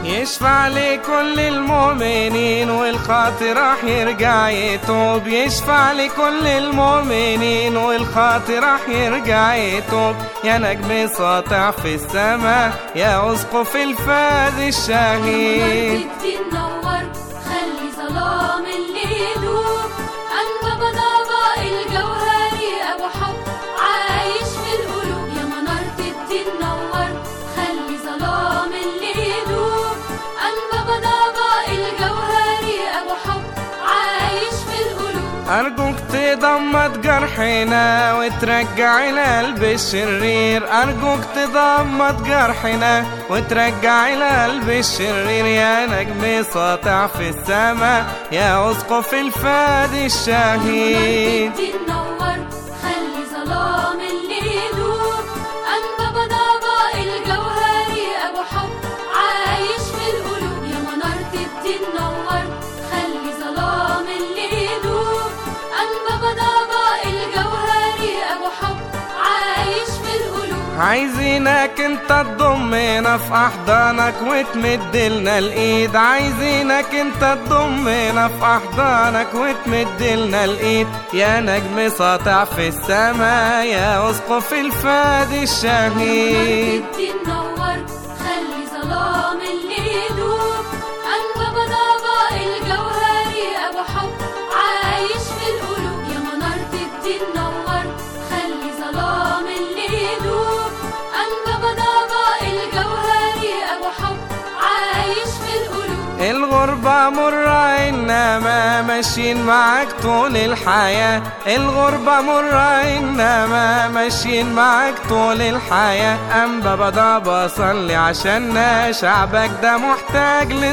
يشفع لكل المؤمنين والخاطر راح يرجع يتوب يشفع لكل المؤمنين والخاطر راح يرجع يتوب يا نجم ساطع في السماء يا اسقف الفاز الشهيد تدي تنور خلي ظلام اللي يدوب أنبا بضابة الجوهري أبو حب عايش في القلوب يا منار تدي تنور خلي ظلام اللي يدوب أنبا بضابة الجوهري أبو حب عايش في القلوب أرجوك تضمد جرحنا وترجع القلب الشرير أرجوك تضمد جرحنا وترجع القلب الشرير يا نجم ساطع في السماء يا أسقف الفاد الشهيد تدي تنور خلي ظلام اللي يدوب أنبا بضابة الجوهري أبو حب عايش في القلوب يا منار تدي تنور خلي ظلام اللي يدوب أنبا بضابة الجوهري أبو حب عايش في القلوب عايزينك انت تضمنا في احضانك وتمد لنا الايد عايزينك انت تضمنا في احضانك وتمد لنا الايد يا نجم ساطع في السماء يا اسقف الفاد الشهيد تدي تنور خلي ظلام اللي يدوب أنبا بضابة الجوهري أبو حب عايش في القلوب يا منار تدي تنور خلي ظلام اللي يدوب أنبا بضابة الجوهري أبو حب عايش في القلوب الغربة مرة إنما ماشيين معاك طول الحياة الغربة مرة إنما ماشيين معاك طول الحياة أنبا بضا صلي عشاننا شعبك ده محتاج منار تدي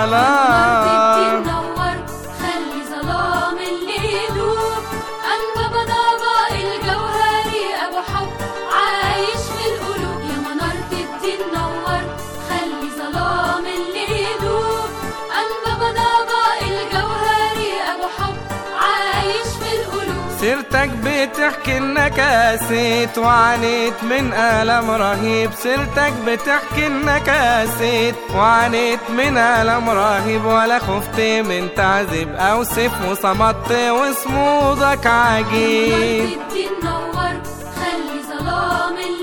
للصلاة تنور خلي ظلام اللي يدوب أنبا بضابة الجوهري أبو حب عايش في القلوب يا منار تدي تنور خلي ظلام اللي يدوب أنبا بضابة الجوهري أبو حب عايش في القلوب سيرتك بتحكي انك قاسيت وعانيت من ألم رهيب سيرتك بتحكي انك قاسيت وعانيت من ألم رهيب ولا خفت من تعذيب أو سيف وصمت وصمودك عجيب تدي تنور خلي ظلام اللي